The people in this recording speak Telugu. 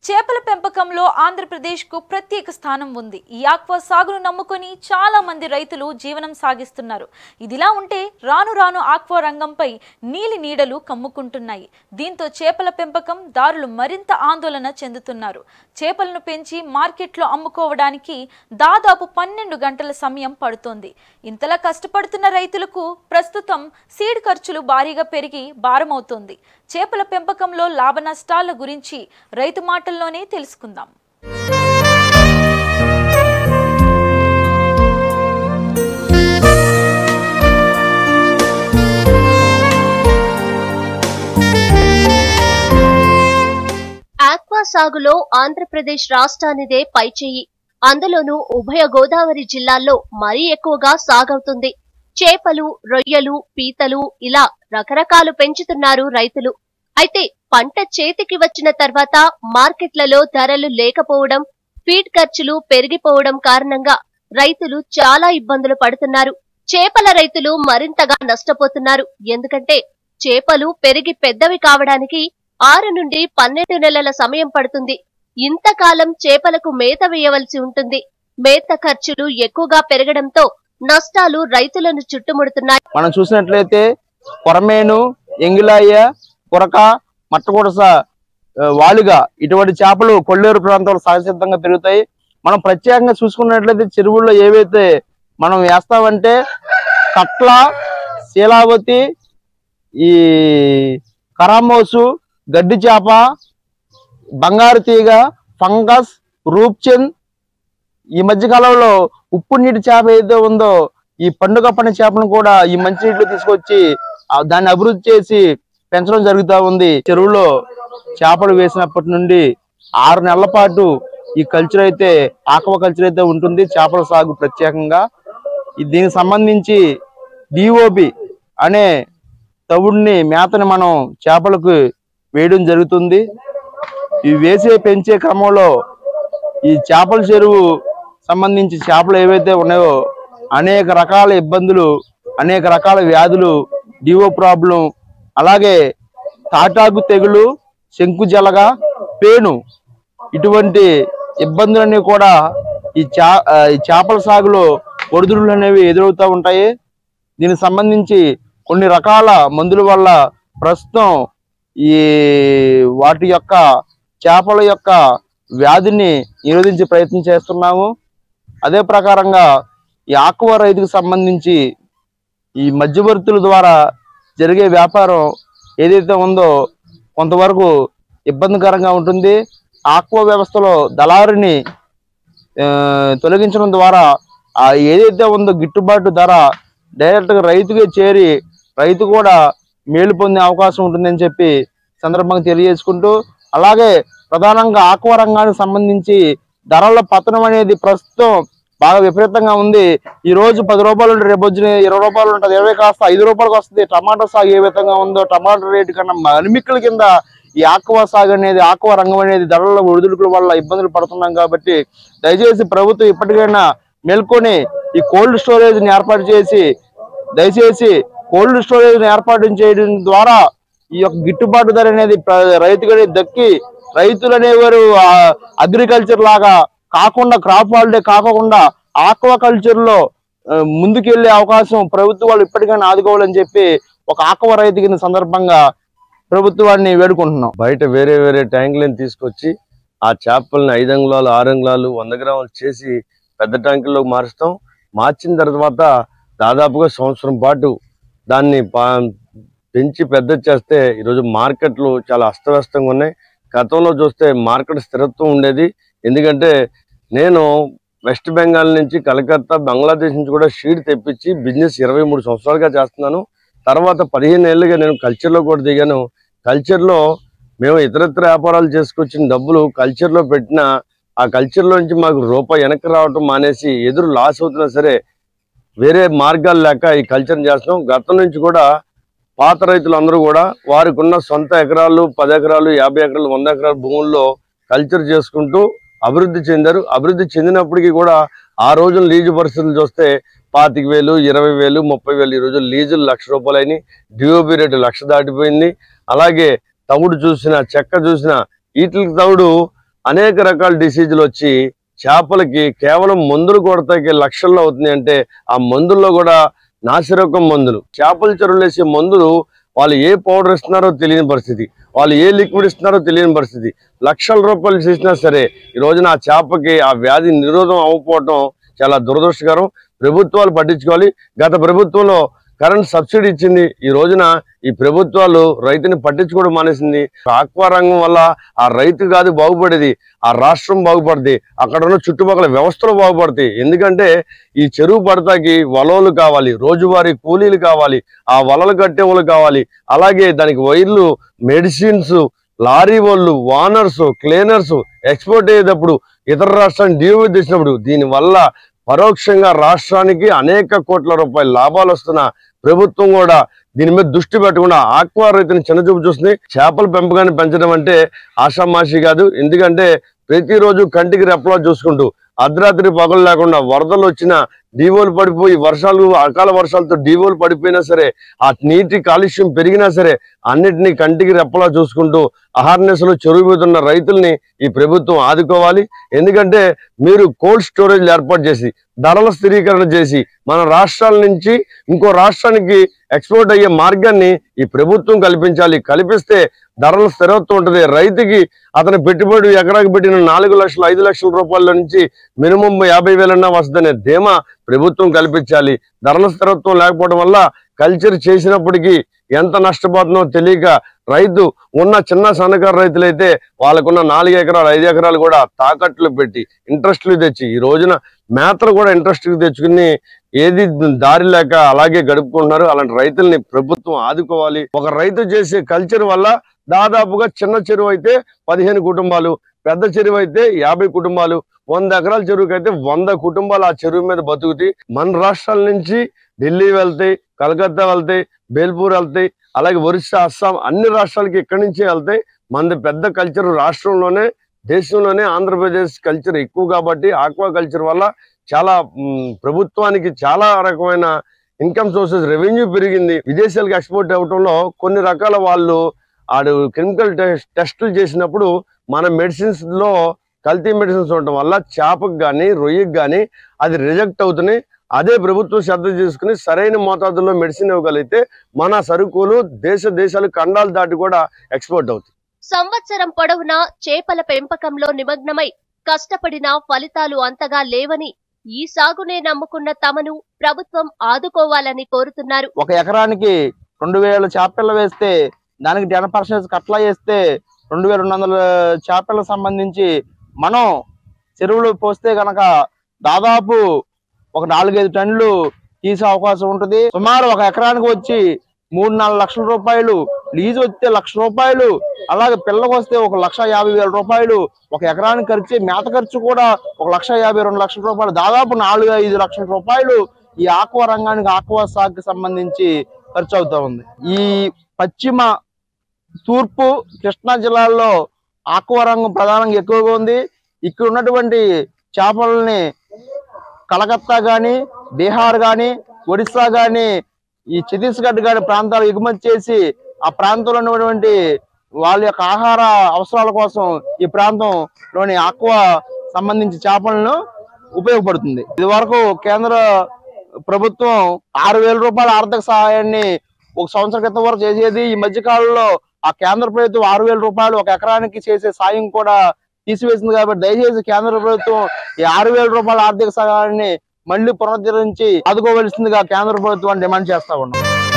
చేపల పెంపకంలో ఆంధ్రప్రదేశ్కు ప్రత్యేక స్థానం ఉంది ఈ ఆక్వా సాగును నమ్ముకొని చాలా మంది రైతులు జీవనం సాగిస్తున్నారు ఇదిలా ఉంటే రాను రాను ఆక్వా రంగంపై నీలి నీడలు కమ్ముకుంటున్నాయి దీంతో చేపల పెంపకం దారులు మరింత ఆందోళన చెందుతున్నారు చేపలను పెంచి మార్కెట్లో అమ్ముకోవడానికి దాదాపు పన్నెండు గంటల సమయం పడుతోంది ఇంతలా కష్టపడుతున్న రైతులకు ప్రస్తుతం సీడ్ ఖర్చులు భారీగా పెరిగి భారమవుతోంది చేపల పెంపకంలో లాభ నష్టాల గురించి రైతు మాటల్లోనే తెలుసుకుందాం ఆక్వా సాగులో ఆంధ్రప్రదేశ్ రాష్ట్రానిదే పైచేయి అందులోనూ ఉభయ గోదావరి జిల్లాల్లో మరీ ఎక్కువగా సాగవుతుంది చేపలు రొయ్యలు పీతలు ఇలా రకరకాలు పెంచుతున్నారు రైతులు అయితే పంట చేతికి వచ్చిన తర్వాత మార్కెట్లలో ధరలు లేకపోవడం ఫీడ్ ఖర్చులు పెరిగిపోవడం కారణంగా రైతులు చాలా ఇబ్బందులు పడుతున్నారు చేపల రైతులు మరింతగా నష్టపోతున్నారు ఎందుకంటే చేపలు పెరిగి పెద్దవి కావడానికి ఆరు నుండి పన్నెండు నెలల సమయం పడుతుంది ఇంతకాలం చేపలకు మేత వేయవలసి ఉంటుంది మేత ఖర్చులు ఎక్కువగా పెరగడంతో నష్టాలు రైతులను చుట్టుముడుతున్నాయి మనం చూసినట్లయితే కొరమేను ఎంగిలాయ కొరక మట్టకొడస ఆ, వాలుగా ఇటువంటి చేపలు కొల్లేరు ప్రాంతంలో సహజసిద్ధంగా పెరుగుతాయి మనం ప్రత్యేకంగా చూసుకున్నట్లయితే చెరువుల్లో ఏవైతే మనం వేస్తామంటే కట్ల శీలావతి ఈ కరామోసు గడ్డి చేప బంగారు తీగ ఫంగస్ రూప్చంద్ ఈ మధ్య కాలంలో ఉప్పు నీటి చేప ఏదైతే ఉందో ఈ పండుగ పని చేపను కూడా ఈ మంచి నీటిలో తీసుకొచ్చి ఆ దాన్ని అభివృద్ధి చేసి పెంచడం జరుగుతూ ఉంది చెరువులో చేపలు వేసినప్పటి నుండి ఆరు నెలల పాటు ఈ కల్చర్ అయితే ఆక్వా కల్చర్ అయితే ఉంటుంది చేపల సాగు ప్రత్యేకంగా ఈ దీనికి సంబంధించి డిఓబి అనే తవుడిని మేతని మనం చేపలకు వేయడం జరుగుతుంది ఈ వేసే పెంచే క్రమంలో ఈ చేపల చెరువు సంబంధించి చేపలు ఏవైతే ఉన్నాయో అనేక రకాల ఇబ్బందులు అనేక రకాల వ్యాధులు డివో ప్రాబ్లం అలాగే తాటాకు తెగులు శంకు జలగ పేను ఇటువంటి ఇబ్బందులన్నీ కూడా ఈ చా ఆ, ఈ చేపల సాగులో ఒడిదుడులు అనేవి ఎదురవుతూ ఉంటాయి దీనికి సంబంధించి కొన్ని రకాల మందుల వల్ల ప్రస్తుతం ఈ వాటి యొక్క చేపల యొక్క వ్యాధిని నిరోధించే ప్రయత్నం చేస్తున్నాము అదే ప్రకారంగా ఈ ఆక్వా రైతుకు సంబంధించి ఈ మధ్యవర్తుల ద్వారా జరిగే వ్యాపారం ఏదైతే ఉందో కొంతవరకు ఇబ్బందికరంగా ఉంటుంది ఆక్వా వ్యవస్థలో దళారుని ఆ, తొలగించడం ద్వారా ఆ ఏదైతే ఉందో గిట్టుబాటు ధర డైరెక్ట్గా రైతుకే చేరి రైతు కూడా మేలు పొందే అవకాశం ఉంటుందని చెప్పి సందర్భంగా తెలియజేసుకుంటూ అలాగే ప్రధానంగా ఆక్వా రంగానికి సంబంధించి ధరల పతనం అనేది ప్రస్తుతం బాగా విపరీతంగా ఉంది ఈ రోజు పది రూపాయలు ఉంటే రేపు వచ్చిన ఇరవై రూపాయలు ఉంటుంది ఇరవై కాస్త ఐదు రూపాయలకు వస్తుంది టమాటా సాగు ఏ విధంగా ఉందో టమాటా రేటు కన్నా మనిమిక్కల కింద ఈ ఆక్వా సాగు అనేది ఆక్వా రంగం అనేది ధరల ఒడిదుడుకుల వల్ల ఇబ్బందులు పడుతున్నాం కాబట్టి దయచేసి ప్రభుత్వం ఇప్పటికైనా మేల్కొని ఈ కోల్డ్ స్టోరేజ్ ని ఏర్పాటు చేసి దయచేసి కోల్డ్ స్టోరేజ్ ని ఏర్పాటు చేయడం ద్వారా ఈ యొక్క గిట్టుబాటు ధర అనేది ప్ర- రైతుకి దక్కి రైతులు అనేవారు అగ్రికల్చర్ లాగా కాకుండా క్రాప్ హాలిడే కాకుండా ఆక్వా కల్చర్ లో ఆ, ముందుకెళ్లే అవకాశం ప్రభుత్వం వాళ్ళు ఇప్పటికైనా ఆదుకోవాలని చెప్పి ఒక ఆక్వా రైతు కింద సందర్భంగా ప్రభుత్వాన్ని వేడుకుంటున్నాం బయట వేరే వేరే ట్యాంకులను తీసుకొచ్చి ఆ చేపల్ని ఐదు అంగుళాలు ఆరు అంగుళాలు వంద గ్రాములు చేసి పెద్ద ట్యాంకుల్లోకి మారుస్తాం మార్చిన తర్వాత దాదాపుగా సంవత్సరం పాటు దాన్ని పా- పెంచి పెద్ద చేస్తే ఈరోజు మార్కెట్లు చాలా అస్తవ్యస్తంగా ఉన్నాయి గతంలో చూస్తే మార్కెట్ స్థిరత్వం ఉండేది ఎందుకంటే నేను వెస్ట్ బెంగాల్ నుంచి కలకత్తా బంగ్లాదేశ్ నుంచి కూడా షీడ్ తెప్పించి బిజినెస్ ఇరవై మూడు సంవత్సరాలుగా చేస్తున్నాను తర్వాత పదిహేను ఏళ్ళుగా నేను కల్చర్లో కూడా దిగాను కల్చర్లో మేము ఇతరత్ర వ్యాపారాలు చేసుకొచ్చిన డబ్బులు కల్చర్లో పెట్టిన ఆ కల్చర్లో నుంచి మాకు రూపాయి వెనక్కి రావటం మానేసి ఎదురు లాస్ అవుతున్నా సరే వేరే మార్గాలు లేక ఈ కల్చర్ చేస్తున్నాం గతం నుంచి కూడా పాత రైతులు అందరూ కూడా వారికి ఉన్న సొంత ఎకరాలు పది ఎకరాలు యాభై ఎకరాలు వంద ఎకరాల భూముల్లో కల్చర్ చేసుకుంటూ అభివృద్ధి చెందారు అభివృద్ధి చెందినప్పటికీ కూడా ఆ రోజున లీజు పరిస్థితులు చూస్తే పాతిక వేలు ఇరవై వేలు ముప్పై వేలు ఈ రోజు లీజులు లక్ష రూపాయలు అయినాయి డిఓపి రేటు లక్ష దాటిపోయింది అలాగే తవుడు చూసిన చెక్క చూసిన వీటికి తవుడు అనేక రకాల డిసీజులు వచ్చి చేపలకి కేవలం మందులు కొడతాకి లక్షల్లో అవుతున్నాయి అంటే ఆ మందుల్లో కూడా నాసిరకం మందులు చేపల చెరువులు వేసే మందులు వాళ్ళు ఏ పౌడర్ ఇస్తున్నారో తెలియని పరిస్థితి వాళ్ళు ఏ లిక్విడ్ ఇస్తున్నారో తెలియని పరిస్థితి లక్షల రూపాయలు చేసినా సరే ఈ రోజున ఆ చేపకి ఆ వ్యాధి నిరోధం అవ్వకపోవటం చాలా దురదృష్టకరం ప్రభుత్వాలు పట్టించుకోవాలి గత ప్రభుత్వంలో కరెంట్ సబ్సిడీ ఇచ్చింది ఈ రోజున ఈ ప్రభుత్వాలు రైతుని పట్టించుకోవడం మానేసింది ఆక్వా రంగం వల్ల ఆ రైతు కాదు బాగుపడేది ఆ రాష్ట్రం బాగుపడుతుంది అక్కడ ఉన్న చుట్టుపక్కల వ్యవస్థలు బాగుపడతాయి ఎందుకంటే ఈ చెరువు పడతాకి వలలు కావాలి రోజువారీ కూలీలు కావాలి ఆ వలలు కట్టే వాళ్ళు కావాలి అలాగే దానికి వైర్లు మెడిసిన్స్ లారీ వాళ్ళు వానర్స్ క్లీనర్స్ ఎక్స్పోర్ట్ అయ్యేటప్పుడు ఇతర రాష్ట్రానికి దిగుమతి తెచ్చినప్పుడు దీనివల్ల పరోక్షంగా రాష్ట్రానికి అనేక కోట్ల రూపాయల లాభాలు వస్తున్న ప్రభుత్వం కూడా దీని మీద దృష్టి పెట్టకుండా ఆక్వా రైతుని చిన్నచూపు చూస్తుంది చేపల పెంపకాన్ని పెంచడం అంటే ఆషామాషి కాదు ఎందుకంటే ప్రతిరోజు కంటికి రెప్పలా చూసుకుంటూ అర్ధరాత్రి పగలు లేకుండా వరదలు వచ్చినా డీవోలు పడిపోయి వర్షాలు అకాల వర్షాలతో డీవోలు పడిపోయినా సరే ఆ నీటి కాలుష్యం పెరిగినా సరే అన్నిటినీ కంటికి రెప్పలా చూసుకుంటూ అహార్నెస్లో చెరువు మీద ఉన్న రైతుల్ని ఈ ప్రభుత్వం ఆదుకోవాలి ఎందుకంటే మీరు కోల్డ్ స్టోరేజ్ ఏర్పాటు చేసి ధరల స్థిరీకరణ చేసి మన రాష్ట్రాల నుంచి ఇంకో రాష్ట్రానికి ఎక్స్పోర్ట్ అయ్యే మార్గాన్ని ఈ ప్రభుత్వం కల్పించాలి కల్పిస్తే ధరల స్థిరత్వం ఉంటుంది రైతుకి అతని పెట్టుబడి ఎకరాకి పెట్టిన నాలుగు లక్షలు ఐదు లక్షల రూపాయల నుంచి మినిమం యాభై వేలన్నా వస్తుందనే ధీమా ప్రభుత్వం కల్పించాలి ధరల స్థిరత్వం లేకపోవడం వల్ల కల్చర్ చేసినప్పటికీ ఎంత నష్టపోతుందో తెలియక రైతు ఉన్న చిన్న సన్నకారు రైతులైతే వాళ్ళకున్న నాలుగు ఎకరాలు ఐదు ఎకరాలు కూడా తాకట్లు పెట్టి ఇంట్రెస్ట్లు తెచ్చి ఈ రోజున మేతలు కూడా ఇంట్రెస్ట్ తెచ్చుకుని ఏది దారి లేక అలాగే గడుపుకుంటున్నారు అలాంటి రైతుల్ని ప్రభుత్వం ఆదుకోవాలి ఒక రైతు చేసే కల్చర్ వల్ల దాదాపుగా చిన్న చెరువు అయితే పదిహేను కుటుంబాలు పెద్ద చెరువు అయితే యాభై కుటుంబాలు వంద ఎకరాల చెరువుకి అయితే వంద కుటుంబాలు ఆ చెరువు మీద బతుకుతాయి మన రాష్ట్రాల నుంచి ఢిల్లీ వెళ్తాయి కలకత్తా వెళ్తాయి బేల్పూర్ వెళ్తాయి అలాగే ఒరిస్సా అస్సాం అన్ని రాష్ట్రాలకి ఇక్కడి నుంచే వెళ్తాయి మనది పెద్ద కల్చర్ రాష్ట్రంలోనే దేశంలోనే ఆంధ్రప్రదేశ్ కల్చర్ ఎక్కువ కాబట్టి ఆక్వా కల్చర్ వల్ల చాలా మ్, ప్రభుత్వానికి చాలా రకమైన ఇన్కమ్ సోర్సెస్ రెవెన్యూ పెరిగింది విదేశాలకు ఎక్స్పోర్ట్ అవ్వటంలో కొన్ని రకాల వాళ్ళు ఆడు కెమికల్ టెస్టులు చేసినప్పుడు మన మెడిసిన్స్ లో కల్తీ మెడిసిన్స్ ఉండటం వల్ల చేపకు కానీ రొయ్యకు కానీ అది రిజెక్ట్ అవుతున్నాయి అదే ప్రభుత్వం శ్రద్ధ చేసుకుని సరైన మోతాదులో మెడిసిన్ ఇవ్వగలిగితే మన సరుకులు దేశ దేశాలు ఖండాలు దాటి కూడా ఎక్స్పోర్ట్ అవుతాయి సంవత్సరం పొడవునా చేపల పెంపకంలో నిమగ్నమై కష్టపడినా ఫలితాలు అంతగా లేవని ఈ సాగునే నమ్ముకున్న తమను ప్రభుత్వం ఆదుకోవాలని కోరుతున్నారు ఒక ఎకరానికి రెండు వేల చేపలు వేస్తే దానికి టెన్ పర్సెంట్ కట్లా వేస్తే రెండు వేల రెండు వందల చేపలకు సంబంధించి మనం చెరువులు పోస్తే గనక దాదాపు ఒక నాలుగైదు టన్నులు తీసే అవకాశం ఉంటుంది సుమారు ఒక ఎకరానికి వచ్చి మూడు నాలుగు లక్షల రూపాయలు లీజు వస్తే లక్ష రూపాయలు అలాగే పిల్లలకు వస్తే ఒక లక్ష యాభై వేల రూపాయలు ఒక ఎకరానికి ఖర్చు మేత ఖర్చు కూడా ఒక లక్ష యాభై రెండు లక్షల రూపాయలు దాదాపు నాలుగు ఐదు లక్షల రూపాయలు ఈ ఆక్వా రంగానికి ఆక్వా సాగుకి సంబంధించి ఖర్చు అవుతా ఉంది ఈ పశ్చిమ తూర్పు కృష్ణా జిల్లాల్లో ఆక్వా రంగం ప్రధానంగా ఎక్కువగా ఉంది ఇక్కడ ఉన్నటువంటి చేపలని కలకత్తా కానీ బీహార్ కానీ ఒడిస్సా కానీ ఈ ఛత్తీస్గఢ్ గారి ప్రాంతాలు ఎగుమతి చేసి ఆ ప్రాంతంలో ఉన్నటువంటి వాళ్ళ యొక్క ఆహార అవసరాల కోసం ఈ ప్రాంతంలోని ఆక్వా సంబంధించి చేపలను ఉపయోగపడుతుంది ఇది వరకు కేంద్ర ప్రభుత్వం ఆరు వేల రూపాయల ఆర్థిక సహాయాన్ని ఒక సంవత్సరం క్రితం వరకు చేసేది ఈ మధ్య కాలంలో ఆ కేంద్ర ప్రభుత్వం ఆరు వేల రూపాయలు ఒక ఎకరానికి చేసే సాయం కూడా తీసివేసింది కాబట్టి దయచేసి కేంద్ర ప్రభుత్వం ఈ ఆరు వేల రూపాయల ఆర్థిక సహాయాన్ని మళ్ళీ పునరుద్ధరించి ఆదుకోవలసిందిగా కేంద్ర ప్రభుత్వం డిమాండ్ చేస్తా ఉన్నాం